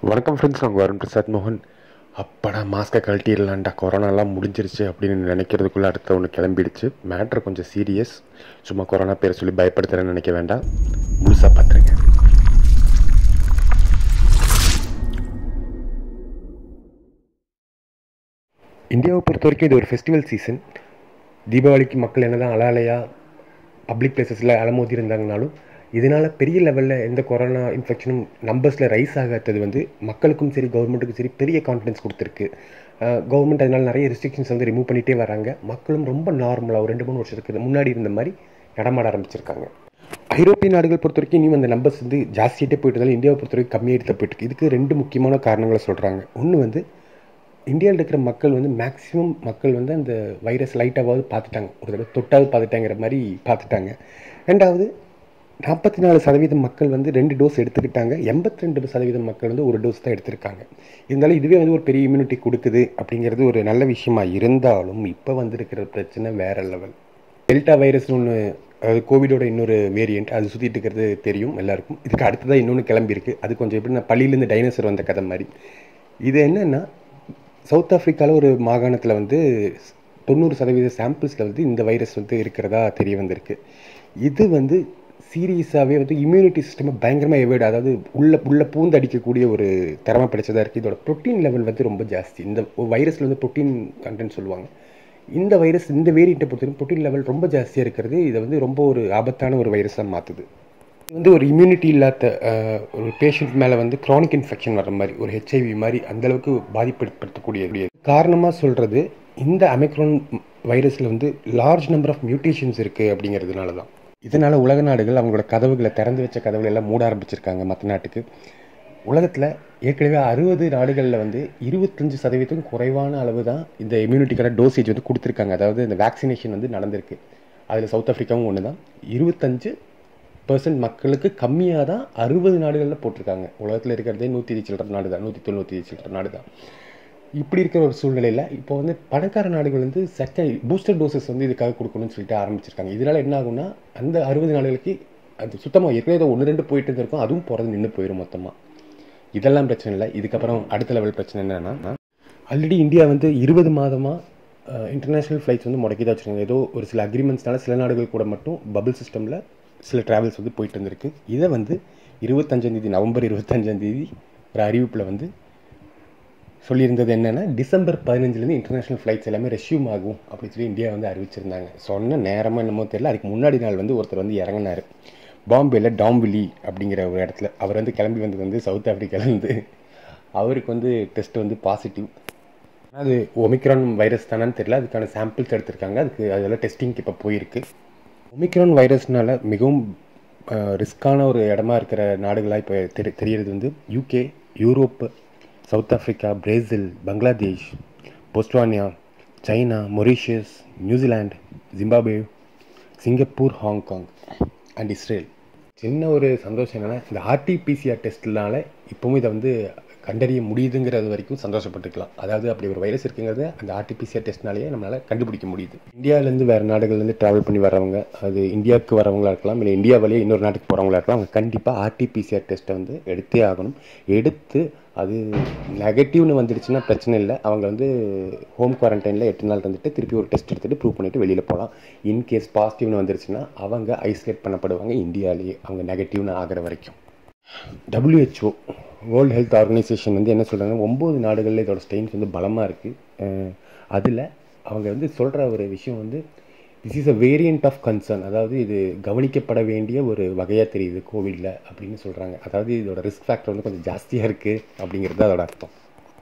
வணக்கம் ஃப்ரெண்ட்ஸ் நான் வருண் பிரசாத் மோகன் அப்படா மாஸ்க்கை கழட்டிடலான்டா கொரோனாலாம் முடிஞ்சிருச்சு அப்படின்னு நினைக்கிறதுக்குள்ளே அடுத்த ஒன்று கிளம்பிடுச்சு மேட்ரு கொஞ்சம் சீரியஸ் சும்மா கொரோனா பேரை சொல்லி பயப்படுத்துகிறேன்னு நினைக்க வேண்டாம் முழுசாக பார்த்துருங்க இந்தியாவை பொறுத்த வரைக்கும் இது ஒரு ஃபெஸ்டிவல் சீசன் தீபாவளிக்கு மக்கள் என்ன தான் அலாலையாக பப்ளிக் பிளேசஸில் அலமோதி இருந்தாங்கனாலும் இதனால் பெரிய லெவலில் எந்த கொரோனா இன்ஃபெக்ஷனும் நம்பர்ஸில் ரைஸ் ஆகாதது வந்து மக்களுக்கும் சரி கவர்மெண்ட்டுக்கும் சரி பெரிய கான்ஃபிடன்ஸ் கொடுத்துருக்கு கவர்மெண்ட் அதனால் நிறைய ரெஸ்ட்ரிக்ஷன்ஸ் வந்து ரிமூவ் பண்ணிகிட்டே வராங்க மக்களும் ரொம்ப நார்மலாக ஒரு ரெண்டு மூணு வருஷத்துக்கு முன்னாடி இருந்த மாதிரி நடமாட ஆரம்பிச்சிருக்காங்க ஐரோப்பிய நாடுகள் பொறுத்த வரைக்கும் இன்னும் அந்த நம்பர்ஸ் வந்து ஜாஸ்தியிட்டே போயிட்டு இருந்தாலும் இந்தியாவை பொறுத்த வரைக்கும் கம்மியாகிட்டு போயிட்டு இருக்கு இதுக்கு ரெண்டு முக்கியமான காரணங்களை சொல்கிறாங்க ஒன்று வந்து இந்தியாவில் இருக்கிற மக்கள் வந்து மேக்ஸிமம் மக்கள் வந்து அந்த வைரஸ் லைட்டாவது பார்த்துட்டாங்க ஒரு தடவை தொட்டாவது பார்த்துட்டாங்கிற மாதிரி பார்த்துட்டாங்க ரெண்டாவது நாற்பத்தி நாலு சதவீதம் மக்கள் வந்து ரெண்டு டோஸ் எடுத்துக்கிட்டாங்க எண்பத்தி ரெண்டு சதவீதம் மக்கள் வந்து ஒரு டோஸ் தான் எடுத்திருக்காங்க இருந்தாலும் இதுவே வந்து ஒரு பெரிய இம்யூனிட்டி கொடுக்குது அப்படிங்கிறது ஒரு நல்ல விஷயமா இருந்தாலும் இப்போ வந்திருக்கிற பிரச்சனை வேற லெவல் டெல்டா வைரஸ்னு ஒன்று அதாவது கோவிடோட இன்னொரு வேரியண்ட் அது சுற்றிட்டு இருக்கிறது தெரியும் எல்லாருக்கும் இதுக்கு அடுத்ததாக இன்னொன்று கிளம்பியிருக்கு அது கொஞ்சம் எப்படின்னா பள்ளியிலேருந்து டைனோசர் வந்த கதை மாதிரி இது என்னென்னா சவுத் ஆஃப்ரிக்காவில் ஒரு மாகாணத்தில் வந்து தொண்ணூறு சதவீத சாம்பிள்ஸில் வந்து இந்த வைரஸ் வந்து இருக்கிறதா தெரிய வந்திருக்கு இது வந்து சீரியஸாகவே வந்து இம்யூனிட்டி சிஸ்டமை பயங்கரமாக எவேட் அதாவது உள்ள உள்ள பூந்து அடிக்கக்கூடிய ஒரு திறமை படைச்சதாக இருக்குது இதோட ப்ரோட்டீன் லெவல் வந்து ரொம்ப ஜாஸ்தி இந்த வைரஸில் வந்து ப்ரோட்டீன் கண்டென்ட் சொல்லுவாங்க இந்த வைரஸ் இந்த வேரியண்ட்டை பொறுத்தவரைக்கும் ப்ரோட்டீன் லெவல் ரொம்ப ஜாஸ்தியாக இருக்கிறது இதை வந்து ரொம்ப ஒரு ஆபத்தான ஒரு வைரஸாக மாற்றுது இது வந்து ஒரு இம்யூனிட்டி இல்லாத ஒரு பேஷண்ட் மேலே வந்து க்ரானிக் இன்ஃபெக்ஷன் வர மாதிரி ஒரு ஹெச்ஐவி மாதிரி அந்தளவுக்கு பாதிப்படுத்தக்கூடிய காரணமாக சொல்கிறது இந்த அமெக்ரான் வைரஸில் வந்து லார்ஜ் நம்பர் ஆஃப் மியூட்டேஷன்ஸ் இருக்குது அப்படிங்கிறதுனால தான் இதனால் உலக நாடுகள் அவங்களோட கதவுகளை திறந்து வச்ச கதவுகளை எல்லாம் மூட ஆரம்பிச்சிருக்காங்க மற்ற நாட்டுக்கு உலகத்தில் ஏற்கனவே அறுபது நாடுகளில் வந்து இருபத்தஞ்சு சதவீதம் குறைவான அளவு தான் இந்த இம்யூனிட்டிக்கான டோசேஜ் வந்து கொடுத்துருக்காங்க அதாவது இந்த வேக்சினேஷன் வந்து நடந்திருக்கு அதில் சவுத் ஆஃப்ரிக்காவும் ஒன்று தான் இருபத்தஞ்சு பர்சன்ட் மக்களுக்கு கம்மியாக தான் அறுபது நாடுகளில் போட்டிருக்காங்க உலகத்தில் இருக்கிறதே நூற்றி சில்லற நாடு தான் நூற்றி தொண்ணூற்றி சில்லற நாடு தான் இப்படி இருக்கிற ஒரு சூழ்நிலையில் இப்போ வந்து பணக்கார நாடுகள் வந்து செகண்ட் பூஸ்டர் டோசஸ் வந்து இதுக்காக கொடுக்கணும்னு சொல்லிட்டு ஆரம்பிச்சிருக்காங்க இதனால் என்ன ஆகும்னா அந்த அறுபது நாடுகளுக்கு அது சுத்தமாக ஏற்கனவே ஒன்று ரெண்டு போயிட்டு இருந்திருக்கும் அதுவும் போகிறது நின்று போயிடும் மொத்தமாக இதெல்லாம் பிரச்சனை இல்லை இதுக்கப்புறம் அடுத்த லெவல் பிரச்சனை என்னென்னா ஆல்ரெடி இந்தியா வந்து இருபது மாதமாக இன்டர்நேஷ்னல் ஃப்ளைட்ஸ் வந்து முடக்கி தான் வச்சுருக்காங்க ஏதோ ஒரு சில அக்ரிமெண்ட்ஸ்னால சில நாடுகள் கூட மட்டும் பபிள் சிஸ்டமில் சில ட்ராவல்ஸ் வந்து போயிட்டு இருந்திருக்கு இதை வந்து இருபத்தஞ்சாந்தேதி நவம்பர் இருபத்தஞ்சாந்தேதி ஒரு அறிவிப்பில் வந்து சொல்லியிருந்தது என்னென்னா டிசம்பர் பதினஞ்சுலேருந்து இன்டர்நேஷ்னல் ஃப்ளைட்ஸ் எல்லாமே ரெஷ்யூம் ஆகும் அப்படின்னு சொல்லி இந்தியா வந்து அறிவிச்சிருந்தாங்க சொன்ன நேரமாக என்னமோ தெரியல அதுக்கு முன்னாடி நாள் வந்து ஒருத்தர் வந்து இறங்கினார் பாம்பேயில் டாம்பிலி அப்படிங்கிற ஒரு இடத்துல அவர் வந்து கிளம்பி வந்தது வந்து சவுத் ஆஃப்ரிக்காலேருந்து அவருக்கு வந்து டெஸ்ட் வந்து பாசிட்டிவ் அது ஒமிக்ரான் வைரஸ் தானான்னு தெரியல அதுக்கான சாம்பிள்ஸ் எடுத்திருக்காங்க அதுக்கு அதெல்லாம் டெஸ்டிங்க்கு இப்போ போயிருக்கு ஒமிக்ரான் வைரஸ்னால மிகவும் ரிஸ்க்கான ஒரு இடமா இருக்கிற நாடுகளாக இப்போ தெரி தெரியறது வந்து UK Europe South Africa Brazil Bangladesh Botswana China Mauritius New Zealand Zimbabwe Singapore Hong Kong and Israel சின்ன ஒரு சந்தோஷம் என்னென்னா இந்த ஆர்டிபிசிஆர் டெஸ்ட்னால இப்போவும் இதை வந்து கண்டறிய முடியுதுங்கிறது வரைக்கும் சந்தோஷப்பட்டுக்கலாம் அதாவது அப்படி ஒரு வைரஸ் இருக்குங்கிறது அந்த ஆர்டிபிசிஆர் டெஸ்ட்னாலேயே நம்மளால் கண்டுபிடிக்க முடியுது இந்தியாவிலேருந்து வேறு நாடுகள்லேருந்து ட்ராவல் பண்ணி வரவங்க அது இந்தியாவுக்கு வரவங்களா இருக்கலாம் இல்லை இந்தியா வழியே இன்னொரு நாட்டுக்கு போகிறவங்களா இருக்கலாம் அவங்க கண்டிப்பாக ஆர்டிபிசிஆர் டெஸ்ட்டை வந்து எடுத்தே ஆகணும் எடுத்து அது நெகட்டிவ்னு வந்துடுச்சுன்னா பிரச்சனை இல்லை அவங்க வந்து ஹோம் குவாரண்டைனில் எட்டு நாள் இருந்துட்டு திருப்பி ஒரு டெஸ்ட் எடுத்துகிட்டு ப்ரூவ் பண்ணிவிட்டு வெளியில் போகலாம் இன்கேஸ் பாசிட்டிவ்னு வந்துருச்சுன்னா அவங்க ஐசோலேட் பண்ணப்படுவாங்க இந்தியாவிலேயே அவங்க நெகட்டிவ்னு ஆகிற வரைக்கும் டபிள்யூஹெச்ஓ வேர்ல்டு ஹெல்த் ஆர்கனைசேஷன் வந்து என்ன சொல்கிறாங்க ஒம்பது நாடுகளில் இதோட ஸ்டெயின்ஸ் வந்து பலமாக இருக்குது அதில் அவங்க வந்து சொல்கிற ஒரு விஷயம் வந்து this is a variant of concern அதாவது இது கவனிக்கப்பட வேண்டிய ஒரு வகையாக தெரியுது கோவிடில் அப்படின்னு சொல்கிறாங்க அதாவது இதோட ரிஸ்க் ஃபேக்டர் வந்து கொஞ்சம் ஜாஸ்தியாக இருக்குது அப்படிங்கிறது அதோட அர்த்தம்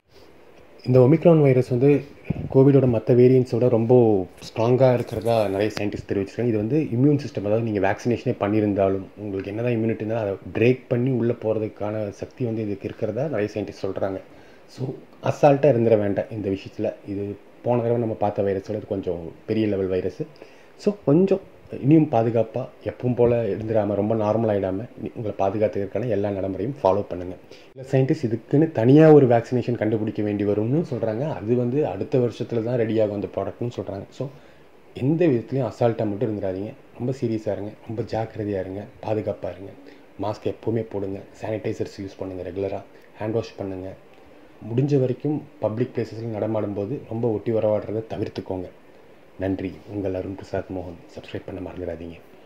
இந்த ஒமிக்ரான் வைரஸ் வந்து கோவிடோட மற்ற வேரியன்ஸோட ரொம்ப ஸ்ட்ராங்காக இருக்கிறதா நிறைய சயின்டிஸ்ட் தெரிவிச்சிருக்காங்க இது வந்து இம்யூன் சிஸ்டம் அதாவது நீங்கள் வேக்சினேஷனே பண்ணியிருந்தாலும் உங்களுக்கு என்ன தான் இம்யூனிட்டி இருந்தாலும் அதை பிரேக் பண்ணி உள்ளே போகிறதுக்கான சக்தி வந்து இதுக்கு இருக்கிறதா நிறைய சயின்டிஸ்ட் சொல்கிறாங்க ஸோ அசால்ட்டாக இருந்துட வேண்டாம் இந்த விஷயத்தில் இது போன தடவை நம்ம பார்த்த வைரஸோட இது கொஞ்சம் பெரிய லெவல் வைரஸ் ஸோ கொஞ்சம் இனியும் பாதுகாப்பாக எப்பவும் போல் இருந்துடாமல் ரொம்ப நார்மல் ஆகிடாமல் உங்களை பாதுகாத்துக்கிறதுக்கான எல்லா நடைமுறையும் ஃபாலோ பண்ணுங்கள் இல்லை சயின்டிஸ்ட் இதுக்குன்னு தனியாக ஒரு வேக்சினேஷன் கண்டுபிடிக்க வேண்டி வரும்னு சொல்கிறாங்க அது வந்து அடுத்த வருஷத்தில் தான் ரெடியாகும் அந்த ப்ராடக்ட்னு சொல்கிறாங்க ஸோ எந்த விதத்துலையும் அசால்ட்டாக மட்டும் இருந்துடாதீங்க ரொம்ப சீரியஸாக இருங்க ரொம்ப ஜாக்கிரதையாக இருங்க பாதுகாப்பாக இருங்க மாஸ்க் எப்போவுமே போடுங்க சானிடைசர்ஸ் யூஸ் பண்ணுங்கள் ரெகுலராக ஹேண்ட் வாஷ் பண்ணுங்கள் முடிஞ்ச வரைக்கும் பப்ளிக் பிளேசஸில் நடமாடும்போது ரொம்ப ஒட்டி உறவாடுறதை தவிர்த்துக்கோங்க நன்றி உங்கள் அருண் பிரசாத் மோகன் சப்ஸ்கிரைப் பண்ண மறந்துடாதீங்க